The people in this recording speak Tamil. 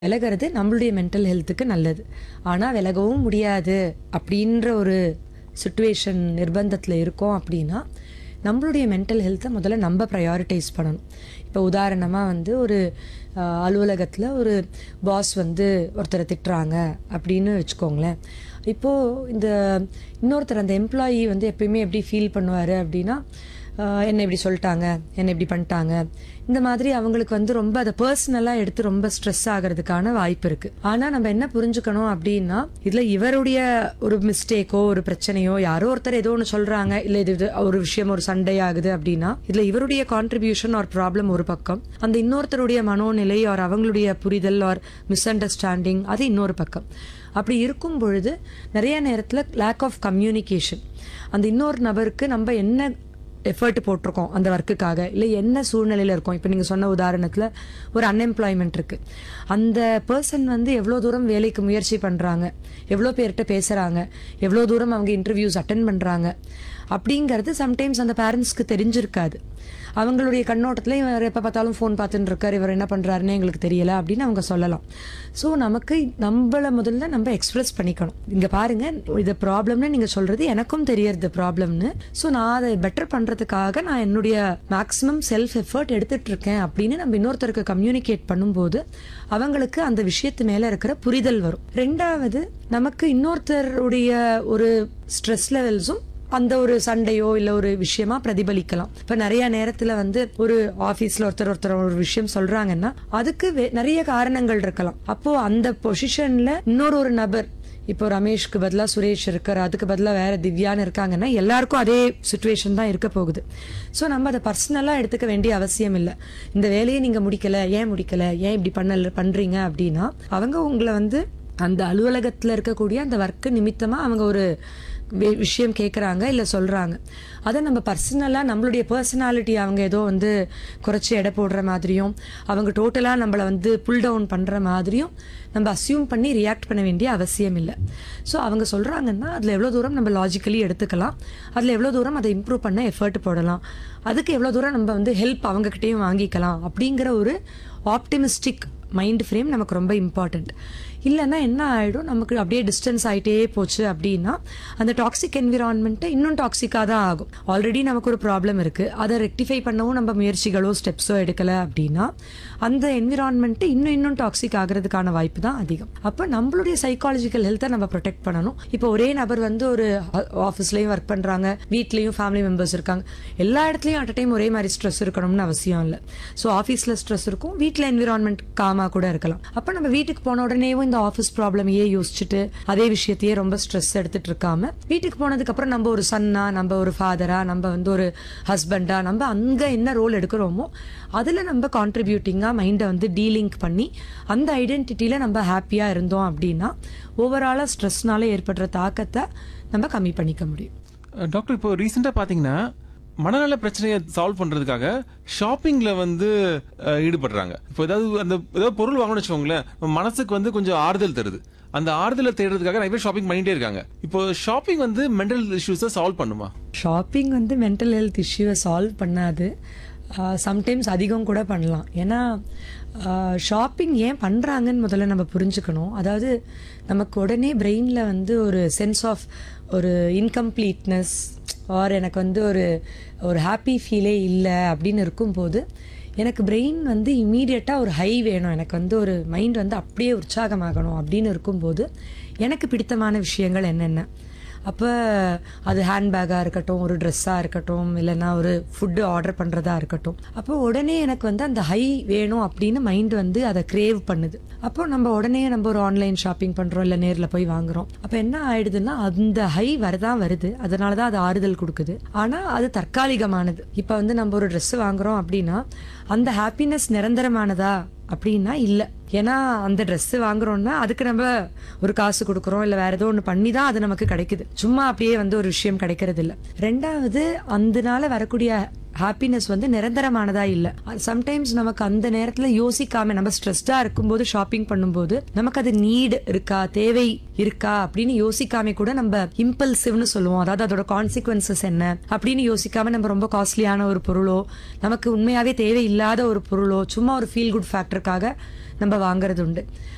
விலகிறது நம்மளுடைய மென்டல் ஹெல்த்துக்கு நல்லது ஆனால் விலகவும் முடியாது அப்படின்ற ஒரு சுச்சுவேஷன் நிர்பந்தத்தில் இருக்கோம் அப்படின்னா நம்மளுடைய மென்டல் ஹெல்த்தை முதல்ல நம்ம ப்ரையாரிட்டைஸ் பண்ணணும் இப்போ உதாரணமாக வந்து ஒரு அலுவலகத்தில் ஒரு பாஸ் வந்து ஒருத்தரை திட்டுறாங்க அப்படின்னு வச்சுக்கோங்களேன் இப்போது இந்த இன்னொருத்தர் அந்த எம்ப்ளாயி வந்து எப்பயுமே எப்படி ஃபீல் பண்ணுவார் அப்படின்னா ஆஹ் என்ன இப்படி சொல்லிட்டாங்க என்ன இப்படி பண்ணிட்டாங்க இந்த மாதிரி அவங்களுக்கு வந்து ரொம்ப அதை பர்சனலாக எடுத்து ரொம்ப ஸ்ட்ரெஸ் ஆகிறதுக்கான வாய்ப்பு இருக்கு ஆனால் நம்ம என்ன புரிஞ்சுக்கணும் அப்படின்னா இதில் இவருடைய ஒரு மிஸ்டேக்கோ ஒரு பிரச்சனையோ யாரோ ஒருத்தர் ஏதோ ஒன்று சொல்றாங்க இல்லை இது இது ஒரு விஷயம் ஒரு சண்டை ஆகுது அப்படின்னா இதில் இவருடைய கான்ட்ரிபியூஷன் ஒரு ப்ராப்ளம் ஒரு பக்கம் அந்த இன்னொருத்தருடைய மனோநிலை ஒரு அவங்களுடைய புரிதல் ஒரு மிஸ் அண்டர்ஸ்டாண்டிங் அது இன்னொரு பக்கம் அப்படி இருக்கும் பொழுது நிறைய நேரத்தில் லேக் ஆஃப் கம்யூனிகேஷன் அந்த இன்னொரு நபருக்கு நம்ம என்ன எஃபர்ட் போட்டிருக்கோம் அந்த ஒர்க்குக்காக இல்லை என்ன சூழ்நிலையில் இருக்கோம் இப்போ நீங்கள் சொன்ன உதாரணத்தில் ஒரு அன்எம்ப்ளாய்மெண்ட் இருக்குது அந்த பர்சன் வந்து எவ்வளோ தூரம் வேலைக்கு முயற்சி பண்ணுறாங்க எவ்வளோ பேர்கிட்ட பேசுகிறாங்க எவ்வளோ தூரம் அவங்க இன்டர்வியூஸ் அட்டன் பண்ணுறாங்க அப்படிங்கிறது சம்டைம்ஸ் அந்த பேரண்ட்ஸ்க்கு தெரிஞ்சிருக்காது அவங்களுடைய கண்ணோட்டத்தில் இவர் எப்போ பார்த்தாலும் ஃபோன் பார்த்துட்டு இருக்கார் இவர் என்ன பண்ணுறாருன்னு எங்களுக்கு தெரியல அப்படின்னு அவங்க சொல்லலாம் ஸோ நமக்கு நம்மளை முதல்ல நம்ம எக்ஸ்பிரஸ் பண்ணிக்கணும் இங்கே பாருங்க இது ப்ராப்ளம்னு நீங்கள் சொல்கிறது எனக்கும் தெரியறது ப்ராப்ளம்னு ஸோ நான் அதை பெட்டர் பண்ணுறதுக்காக நான் என்னுடைய மேக்ஸிமம் செல்ஃப் எஃபர்ட் எடுத்துட்டு இருக்கேன் அப்படின்னு நம்ம இன்னொருத்தருக்கு கம்யூனிகேட் பண்ணும்போது அவங்களுக்கு அந்த விஷயத்து மேலே இருக்கிற புரிதல் வரும் ரெண்டாவது நமக்கு இன்னொருத்தருடைய ஒரு ஸ்ட்ரெஸ் லெவல்ஸும் அந்த ஒரு சண்டையோ இல்ல ஒரு விஷயமா பிரதிபலிக்கலாம் இப்ப நிறைய நேரத்துல வந்து ஒரு ஆபீஸ்ல ஒருத்தர் ஒருத்தர் ஒரு விஷயம் சொல்றாங்கன்னா அதுக்கு வே- நிறைய காரணங்கள் இருக்கலாம் அப்போ அந்த பொசிஷன்ல இன்னொரு ஒரு நபர் இப்போ ரமேஷ்க்கு பதிலா சுரேஷ் இருக்கார் அதுக்கு பதிலா வேற திவ்யான்னு இருக்காங்கன்னா எல்லாருக்கும் அதே சுச்சுவேஷன் தான் இருக்க போகுது ஸோ நம்ம அதை பர்சனலா எடுத்துக்க வேண்டிய அவசியம் இல்லை இந்த வேலையை நீங்க முடிக்கல ஏன் முடிக்கல ஏன் இப்படி பண்ணல பண்றீங்க அப்படின்னா அவங்க உங்களை வந்து அந்த அலுவலகத்துல இருக்கக்கூடிய அந்த ஒர்க்கு நிமித்தமா அவங்க ஒரு வி- விஷயம் கேட்குறாங்க இல்லை சொல்கிறாங்க அதை நம்ம பர்சனலாக நம்மளுடைய பர்சனாலிட்டி அவங்க ஏதோ வந்து குறைச்சி எடை போடுற மாதிரியும் அவங்க டோட்டலாக நம்மளை வந்து புல் டவுன் பண்ணுற மாதிரியும் நம்ம அசியூம் பண்ணி ரியாக்ட் பண்ண வேண்டிய அவசியம் இல்லை ஸோ அவங்க சொல்கிறாங்கன்னா அதில் எவ்வளோ தூரம் நம்ம லாஜிக்கலி எடுத்துக்கலாம் அதில் எவ்வளோ தூரம் அதை இம்ப்ரூவ் பண்ண எஃபர்ட் போடலாம் அதுக்கு எவ்வளோ தூரம் நம்ம வந்து ஹெல்ப் அவங்கக்கிட்டேயும் வாங்கிக்கலாம் அப்படிங்கிற ஒரு ஆப்டிமிஸ்டிக் மைண்ட் ஃப்ரேம் நமக்கு ரொம்ப இம்பார்ட்டண்ட் இல்லைன்னா என்ன ஆகிடும் நமக்கு அப்படியே டிஸ்டன்ஸ் ஆகிட்டே போச்சு அப்படின்னா அந்த டாக்ஸிக் என்விரான்மெண்ட்டை இன்னும் டாக்ஸிக்காக தான் ஆகும் ஆல்ரெடி நமக்கு ஒரு ப்ராப்ளம் இருக்குது அதை ரெக்டிஃபை பண்ணவும் நம்ம முயற்சிகளோ ஸ்டெப்ஸோ எடுக்கலை அப்படின்னா அந்த என்விரான்மெண்ட்டு இன்னும் இன்னும் டாக்ஸிக் ஆகிறதுக்கான வாய்ப்பு தான் அதிகம் அப்போ நம்மளுடைய சைக்காலஜிக்கல் ஹெல்த்தை நம்ம ப்ரொடெக்ட் பண்ணணும் இப்போ ஒரே நபர் வந்து ஒரு ஆஃபீஸ்லேயும் ஒர்க் பண்ணுறாங்க வீட்லேயும் ஃபேமிலி மெம்பர்ஸ் இருக்காங்க எல்லா இடத்துலையும் அட் டைம் ஒரே மாதிரி ஸ்ட்ரெஸ் இருக்கணும்னு அவசியம் இல்லை ஸோ ஆஃபீஸில் ஸ்ட்ரெஸ் இருக்கும் வீட்டில் என்விரான்மெண்ட் காமாக கூட இருக்கலாம் அப்போ நம்ம வீட்டுக்கு போன உடனேவும் இந்த ஆஃபீஸ் ப்ராப்ளமையே யோசிச்சுட்டு அதே விஷயத்தையே ரொம்ப ஸ்ட்ரெஸ் எடுத்துட்டு இருக்காம வீட்டுக்கு போனதுக்கு அப்புறம் நம்ம ஒரு சன்னா நம்ம ஒரு ஃபாதரா நம்ம வந்து ஒரு ஹஸ்பண்டா நம்ம அங்க என்ன ரோல் எடுக்கிறோமோ அதுல நம்ம கான்ட்ரிபியூட்டிங்கா மைண்டை வந்து டீலிங்க் பண்ணி அந்த ஐடென்டிட்டியில நம்ம ஹாப்பியா இருந்தோம் அப்படின்னா ஓவராலா ஸ்ட்ரெஸ்னால ஏற்படுற தாக்கத்தை நம்ம கம்மி பண்ணிக்க முடியும் டாக்டர் இப்போ ரீசெண்டாக பார்த்தீங்கன்னா மனநல பிரச்சனையை சால்வ் பண்றதுக்காக ஷாப்பிங்ல வந்து அஹ், ஈடுபடுறாங்க இப்போ ஏதாவது அந்த ஏதாவது பொருள் வாங்கணும்னு வச்சுக்கோங்களேன் நம்ம மனசுக்கு வந்து கொஞ்சம் ஆறுதல் தருது அந்த ஆறுதலை தேடுறதுக்காக நிறைய பேர் ஷாப்பிங் பண்ணிட்டே இருக்காங்க இப்போ ஷாப்பிங் வந்து மென்டல் இஷ்யூஸை சால்வ் பண்ணுமா ஷாப்பிங் வந்து மென்டல் ஹெல்த் இஷ்யூவை சால்வ் பண்ணாது சம்டைம்ஸ் அதிகம் கூட பண்ணலாம் ஏன்னா ஷாப்பிங் ஏன் பண்ணுறாங்கன்னு முதல்ல நம்ம புரிஞ்சுக்கணும் அதாவது நமக்கு உடனே பிரெயினில் வந்து ஒரு சென்ஸ் ஆஃப் ஒரு இன்கம்ப்ளீட்னஸ் ஆர் எனக்கு வந்து ஒரு ஒரு ஹாப்பி ஃபீலே இல்லை அப்படின்னு இருக்கும்போது எனக்கு பிரெயின் வந்து இம்மீடியட்டாக ஒரு ஹை வேணும் எனக்கு வந்து ஒரு மைண்ட் வந்து அப்படியே உற்சாகமாகணும் அப்படின்னு இருக்கும்போது எனக்கு பிடித்தமான விஷயங்கள் என்னென்ன அப்போ அது ஹேண்ட்பேக்காக இருக்கட்டும் ஒரு ட்ரெஸ்ஸாக இருக்கட்டும் இல்லைன்னா ஒரு ஃபுட்டு ஆர்டர் பண்ணுறதா இருக்கட்டும் அப்போ உடனே எனக்கு வந்து அந்த ஹை வேணும் அப்படின்னு மைண்ட் வந்து அதை கிரேவ் பண்ணுது அப்போ நம்ம உடனே நம்ம ஒரு ஆன்லைன் ஷாப்பிங் பண்ணுறோம் இல்லை நேரில் போய் வாங்குறோம் அப்போ என்ன ஆயிடுதுன்னா அந்த ஹை வரதான் வருது அதனால தான் அது ஆறுதல் கொடுக்குது ஆனால் அது தற்காலிகமானது இப்போ வந்து நம்ம ஒரு Dress வாங்குறோம் அப்படின்னா அந்த ஹாப்பினஸ் நிரந்தரமானதா அப்படின்னா இல்லை ஏன்னா அந்த Dress வாங்குறோம்னா அதுக்கு நம்ம ஒரு காசு கொடுக்குறோம் இல்லை வேற ஏதோ ஒன்று பண்ணி தான் அது நமக்கு கிடைக்குது சும்மா அப்படியே வந்து ஒரு விஷயம் கிடைக்கிறது இல்லை ரெண்டாவது அதனால வரக்கூடிய ஹாப்பினஸ் வந்து நிரந்தரமானதா இல்லை சம்டைம்ஸ் நமக்கு அந்த நேரத்தில் யோசிக்காம நம்ம ஸ்ட்ரெஸ்டாக இருக்கும்போது ஷாப்பிங் பண்ணும்போது நமக்கு அது நீடு இருக்கா தேவை இருக்கா அப்படின்னு யோசிக்காம கூட நம்ம இம்பல்சிவ்னு சொல்லுவோம் அதாவது அதோட கான்சிக்வன்சஸ் என்ன அப்படின்னு யோசிக்காம நம்ம ரொம்ப காஸ்ட்லியான ஒரு பொருளோ நமக்கு உண்மையாவே தேவை இல்லாத ஒரு பொருளோ சும்மா ஒரு ஃபீல் குட் ஃபேக்டருக்காக நம்ம வாங்குறது உண்டு